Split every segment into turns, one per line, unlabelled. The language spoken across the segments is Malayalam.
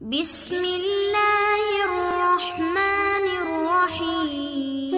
بسم الله الرحمن الرحيم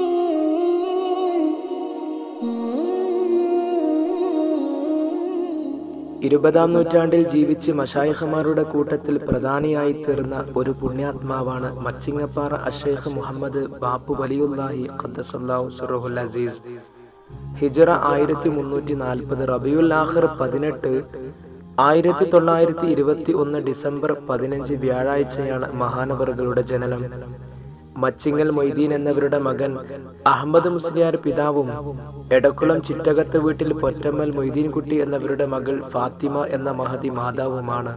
ഇരുപതാം നൂറ്റാണ്ടിൽ ജീവിച്ച് മഷായിഖമാരുടെ കൂട്ടത്തിൽ പ്രധാനിയായി തീർന്ന ഒരു പുണ്യാത്മാവാണ് മച്ചിങ്ങപ്പാറ അഷേഖ് മുഹമ്മദ് ബാപ്പു വലിയുല്ലാഹി ഖദ്ദസല്ലാഹു സുറഹുൽ അസീസ് ഹിജറ ആയിരത്തി മുന്നൂറ്റി നാൽപ്പത് റബിയുൽ ആഖിർ പതിനെട്ട് ആയിരത്തി തൊള്ളായിരത്തി ഇരുപത്തി ഒന്ന് ഡിസംബർ പതിനഞ്ച് വ്യാഴാഴ്ചയാണ് മഹാനവറുകളുടെ ജനനം മച്ചിങ്ങൽ മൊയ്തീൻ എന്നവരുടെ മകൻ അഹമ്മദ് മുസ്ലിയാർ പിതാവും എടക്കുളം ചിറ്റകത്ത് വീട്ടിൽ പൊറ്റമ്മൽ മൊയ്തീൻകുട്ടി എന്നവരുടെ മകൾ ഫാത്തിമ എന്ന മഹതി മാതാവുമാണ്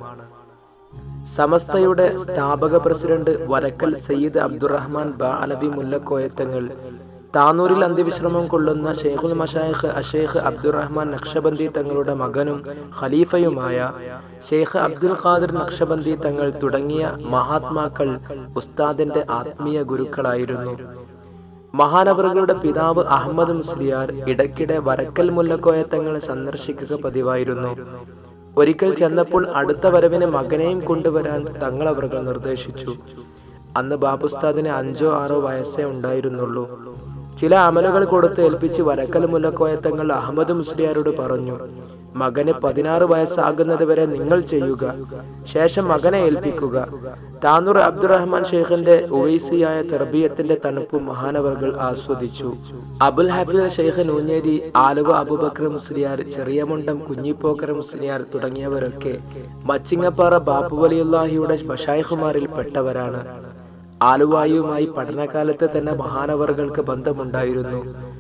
സമസ്തയുടെ സ്ഥാപക പ്രസിഡന്റ് വരക്കൽ സയ്യിദ് അബ്ദുറഹ്മാൻ ബ അലബി മുല്ലക്കോയത്തങ്ങൾ താനൂരിൽ അന്ത്യവിശ്രമം കൊള്ളുന്ന ഷെയ്ഖുൽ മഷായിഖ് അഷേഖ് അബ്ദുറഹ്മാൻ നക്ഷബന്ദി തങ്ങളുടെ മകനും ഖലീഫയുമായ ഷെയ്ഖ് അബ്ദുൽ ഖാദിർ നക്ഷബന്ദി തങ്ങൾ തുടങ്ങിയ മഹാത്മാക്കൾ ഉസ്താദിന്റെ ആത്മീയ ഗുരുക്കളായിരുന്നു മഹാനവറുകളുടെ പിതാവ് അഹമ്മദ് മുസ്ലിയാർ ഇടയ്ക്കിടെ വരക്കൽ മുല്ലക്കോയ തങ്ങളെ സന്ദർശിക്കുക പതിവായിരുന്നു ഒരിക്കൽ ചെന്നപ്പോൾ അടുത്ത വരവിന് മകനെയും കൊണ്ടുവരാൻ തങ്ങളവറുകൾ നിർദ്ദേശിച്ചു അന്ന് ബാബുസ്താദിന് അഞ്ചോ ആറോ വയസ്സേ ഉണ്ടായിരുന്നുള്ളൂ ചില അമലുകൾ കൊടുത്ത് ഏൽപ്പിച്ച് വരക്കൽ മുല്ലക്കോയത്തങ്ങൾ അഹമ്മദ് മുസ്ലിയാരോട് പറഞ്ഞു മകന് പതിനാറ് വയസ്സാകുന്നത് വരെ നിങ്ങൾ ചെയ്യുക ശേഷം മകനെ ഏൽപ്പിക്കുക താനൂർ അബ്ദുറഹ്മാൻ ഷെയ്ഖിന്റെ ഉവൈസിയായ തെർബിയത്തിന്റെ തണുപ്പ് മഹാനവർകൾ ആസ്വദിച്ചു അബുൽ ഹഫീദ് ഷെയ്ഖ് നൂഞ്ഞേരി ആലുവ അബുബക്കർ മുസ്ലിയാർ ചെറിയമുണ്ടം കുഞ്ഞിപ്പോക്കർ മുസ്ലിയാർ തുടങ്ങിയവരൊക്കെ മച്ചിങ്ങപ്പാറ ബാപ്പു വലിയുല്ലാഹിയുടെ മഷായിഖുമാരിൽ പെട്ടവരാണ് ആലുവായുമായി പഠനകാലത്ത് തന്നെ മഹാനവറുകൾക്ക് ബന്ധമുണ്ടായിരുന്നു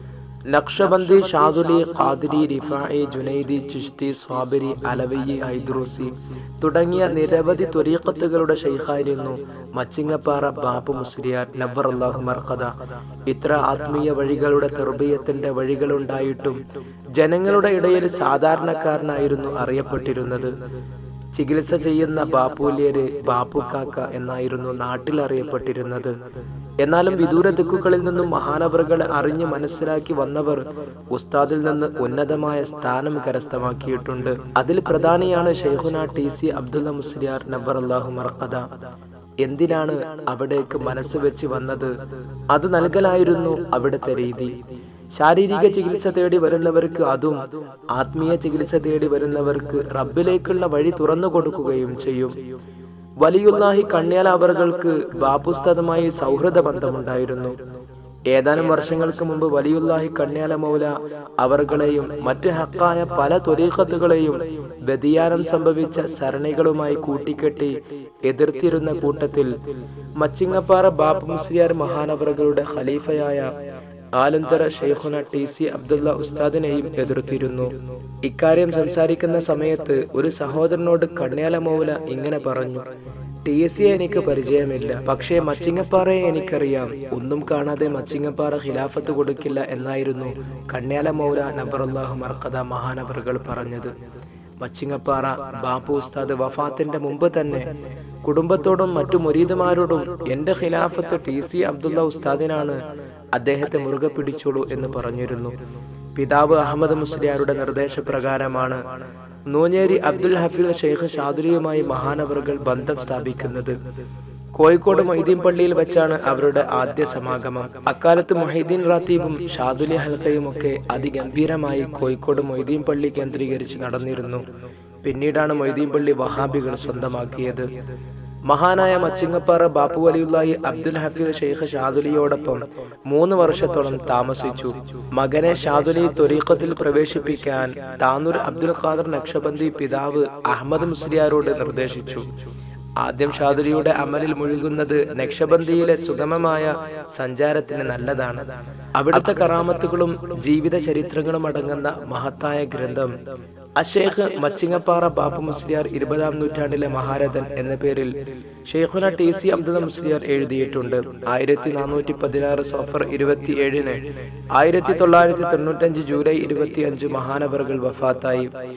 നക്ഷബന്ദി ഷാദുലി ഖാദിരി റിഫായി ജുനൈദി ചിഷ്തി സ്വാബരി അലവയി ഹൈദ്രൂസി തുടങ്ങിയ നിരവധി ത്വരീഖത്തുകളുടെ ഷെയ്ഖായിരുന്നു മച്ചിങ്ങപ്പാറ ബാബു മുസ്ലിയാർ നബ്ബർ അള്ളാഹു മർക്കഥ ഇത്ര ആത്മീയ വഴികളുടെ തെർബീയത്തിന്റെ വഴികളുണ്ടായിട്ടും ജനങ്ങളുടെ ഇടയിൽ സാധാരണക്കാരനായിരുന്നു അറിയപ്പെട്ടിരുന്നത് ചികിത്സ ചെയ്യുന്ന ബാപ്പുല്യര് ബാപ്പുക്കാക്ക എന്നായിരുന്നു നാട്ടിൽ അറിയപ്പെട്ടിരുന്നത് എന്നാലും വിദൂര ദിക്കുകളിൽ നിന്നും മഹാനവറുകളെ അറിഞ്ഞ് മനസ്സിലാക്കി വന്നവർ ഉസ്താദിൽ നിന്ന് ഉന്നതമായ സ്ഥാനം കരസ്ഥമാക്കിയിട്ടുണ്ട് അതിൽ പ്രധാനിയാണ് ഷെയ്ഖുന ടി സി അബ്ദുള്ള മുസ്ലിയാർ നബർ അള്ളാഹു മർക്കഥ എന്തിനാണ് അവിടേക്ക് മനസ്സ് വെച്ച് വന്നത് അത് നൽകലായിരുന്നു അവിടുത്തെ രീതി ശാരീരിക ചികിത്സ തേടി വരുന്നവർക്ക് അതും ആത്മീയ ചികിത്സ തേടി വരുന്നവർക്ക് റബ്ബിലേക്കുള്ള വഴി തുറന്നു കൊടുക്കുകയും ചെയ്യും വലിയുല്ലാഹി കണ്യാല അവറുകൾക്ക് ബാപ്പുസ്തതുമായി സൗഹൃദ ബന്ധമുണ്ടായിരുന്നു ഏതാനും വർഷങ്ങൾക്ക് മുമ്പ് വലിയുല്ലാഹി കണ്യാല മൗല അവർകളെയും മറ്റ് ഹക്കായ പല ത്വരീഖത്തുകളെയും വ്യതിയാനം സംഭവിച്ച സരണികളുമായി കൂട്ടിക്കെട്ടി എതിർത്തിരുന്ന കൂട്ടത്തിൽ മച്ചിങ്ങപ്പാറ ബാപ്പു മുസ്ലിയാർ മഹാനവറുകളുടെ ഖലീഫയായ ആലന്തര ഷെയ്ഖുന ടി സി അബ്ദുള്ള ഉസ്താദിനെയും എതിർത്തിരുന്നു ഇക്കാര്യം സംസാരിക്കുന്ന സമയത്ത് ഒരു സഹോദരനോട് കണ്യാല മൗല ഇങ്ങനെ പറഞ്ഞു ടി സിയെ എനിക്ക് പരിചയമില്ല പക്ഷേ മച്ചിങ്ങപ്പാറയെ എനിക്കറിയാം ഒന്നും കാണാതെ മച്ചിങ്ങപ്പാറ ഖിലാഫത്ത് കൊടുക്കില്ല എന്നായിരുന്നു കണ്യാല മൗല നബറുല്ലാഹു മർക്കഥ മഹാനവറുകൾ പറഞ്ഞത് മച്ചിങ്ങപ്പാറ ബാപ്പു ഉസ്താദ് വഫാത്തിന്റെ മുമ്പ് തന്നെ കുടുംബത്തോടും മറ്റു മുരീദുമാരോടും എന്റെ ഖിലാഫത്ത് ടി സി അബ്ദുള്ള ഉസ്താദിനാണ് അദ്ദേഹത്തെ മുറുകെ പിടിച്ചോളൂ എന്ന് പറഞ്ഞിരുന്നു പിതാവ് അഹമ്മദ് മുസ്ലിയാരുടെ നിർദ്ദേശപ്രകാരമാണ് നൂഞ്ഞേരി അബ്ദുൽ ഹഫീദ് ഷെയ്ഖ് ഷാദുലിയുമായി മഹാനവറുകൾ ബന്ധം സ്ഥാപിക്കുന്നത് കോഴിക്കോട് മൊയ്തീൻ പള്ളിയിൽ വെച്ചാണ് അവരുടെ ആദ്യ സമാഗമം അക്കാലത്ത് മൊഹീദ്ദീൻ റാത്തീബും ഷാദുലി ഹൽക്കയും ഒക്കെ അതിഗംഭീരമായി കോഴിക്കോട് മൊയ്തീൻ പള്ളി കേന്ദ്രീകരിച്ച് നടന്നിരുന്നു പിന്നീടാണ് മൊയ്തീൻ പള്ളി വഹാബികൾ സ്വന്തമാക്കിയത് മഹാനായ മച്ചിങ്ങപ്പാറ ബാപ്പു വലിയുള്ളായി അബ്ദുൽ ഹഫീദ് ഷെയ്ഖ് ഷാദുലിയോടൊപ്പം മൂന്ന് വർഷത്തോളം താമസിച്ചു മകനെ ഷാദുലി ത്വരീഖത്തിൽ പ്രവേശിപ്പിക്കാൻ താനൂർ അബ്ദുൽ ഖാദർ നക്ഷബന്ദി പിതാവ് അഹമ്മദ് മുസ്ലിയാരോട് നിർദ്ദേശിച്ചു ആദ്യം ഷാദുലിയുടെ അമലിൽ മുഴുകുന്നത് നക്ഷബന്ദിയിലെ സുഗമമായ സഞ്ചാരത്തിന് നല്ലതാണ് അവിടുത്തെ കറാമത്തുകളും ജീവിത ചരിത്രങ്ങളും അടങ്ങുന്ന മഹത്തായ ഗ്രന്ഥം അഷേഖ് മച്ചിങ്ങപ്പാറ ബാപ്പു മുസ്ലിയാർ ഇരുപതാം നൂറ്റാണ്ടിലെ മഹാരഥൻ എന്ന പേരിൽ ഷെയ്ഖുന ടി സി അബ്ദുൽ മുസ്ലിയാർ എഴുതിയിട്ടുണ്ട് ആയിരത്തി നാനൂറ്റി പതിനാറ് സോഫർ ഇരുപത്തി ഏഴിന് ആയിരത്തി തൊള്ളായിരത്തി തൊണ്ണൂറ്റഞ്ച് ജൂലൈ ഇരുപത്തി അഞ്ച് മഹാനവറുകൾ വഫാത്തായി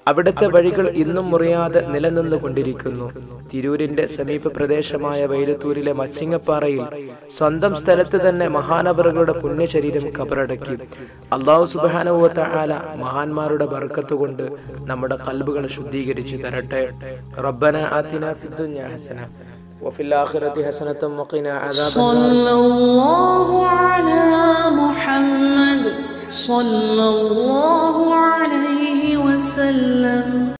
അവിടുത്തെ വഴികൾ ഇന്നും മുറിയാതെ നിലനിന്നുകൊണ്ടിരിക്കുന്നു തിരൂരിന്റെ സമീപ പ്രദേശമായ വൈലത്തൂരിലെ മച്ചിങ്ങപ്പാറയിൽ സ്വന്തം സ്ഥലത്ത് തന്നെ മഹാനവറുകളുടെ പുണ്യശരീരം കബറടക്കി അള്ളാഹു സുബാനുവത്ത ആല മഹാന്മാരുടെ ബർക്കത്ത് കൊണ്ട് നമ്മുടെ കൽബുകൾ ശുദ്ധീകരിച്ചു തരട്ടെ റബ്ബന ആതിന ഫിദ്ദുനിയ ഹസന وفي الآخرة حسنة وقنا عذاب النار
صلى الله على محمد صلى الله عليه وسلم